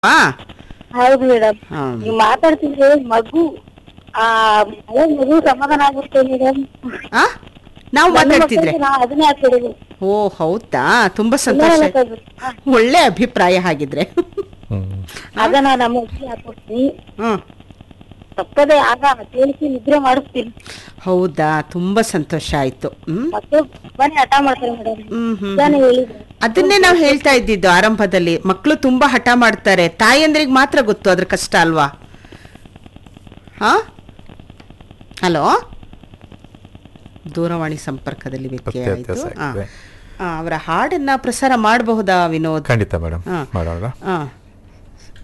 ಆ ಹೌದು ಮೇಡಮ್ ಹ್ಮ್. ನೀವು ಮಾತಾಡ್ತಿದ್ರೆ ಮಗು ಆ ಮಗು ಮಗು ಸಮಾಧಾನ ಆಗುತ್ತೆ ಮೇಡಮ್ ಆ? ನಾವು ಮಾತಾಡ್ತಿದ್ರೆ ನಾವು ಅದನ್ನೇ ಹಾಕಿರೋದು ಓ ಹೌದಾ ತುಂಬಾ ಸಂತೋಷ ಆಯ್ತು. ಒಳ್ಳೆ ಅಭಿಪ್ರಾಯ ಹಾಗಿದ್ರೆ ಹ್ಮ್ ಅದನ್ನ ನಮ್ಮ ಅಜ್ಜಿ ಹಾಕೊಡ್ತೀನಿ ಹ್ಮ್ ತಪ್ಪದೆ ಆಗ ತೇಲಿಸಿ ನಿದ್ರೆ ಮಾಡಿಸ್ತೀನಿ ಹೌದಾ ತುಂಬಾ ಸಂತೋಷ ಆಯ್ತು ಹ್ಮ್ ಮತ್ತೆ ಬನ್ನಿ ಹಠ ಮಾಡ್ತಾರೆ ಮೇಡಮ್ ಹ್ಮ್ ಹ್ಮ್ ನಿಜಾನೇ ಹೇಳಿದ್ರು ಅದನ್ನೇ ನಾವು ಹೇಳ್ತಾ ಇದ್ದಿದ್ದು ಆರಂಭದಲ್ಲಿ ಮಕ್ಕಳು ತುಂಬಾ ಹಠ ಮಾಡ್ತಾರೆ ತಾಯಂದ್ರಿಗೆ ಮಾತ್ರ ಗೊತ್ತು ಅದ್ರ ಕಷ್ಟ ಅಲ್ವಾ ಹಾ ಹಲೋ ದೂರವಾಣಿ ಸಂಪರ್ಕದಲ್ಲಿ ವ್ಯತ್ಯಯ ಮತ್ತೆ ಆಯ್ತು ವ್ಯತ್ಯಾಸ ಆ, ಆಗಿದೆ. ಆ, ಅವರ ಹಾಡನ್ನ ಪ್ರಸಾರ ಮಾಡಬಹುದಾ ವಿನೋದ್ ಖಂಡಿತ ಮೇಡಮ್ ಹಾ. ಮಾಡೋಣ ಆ,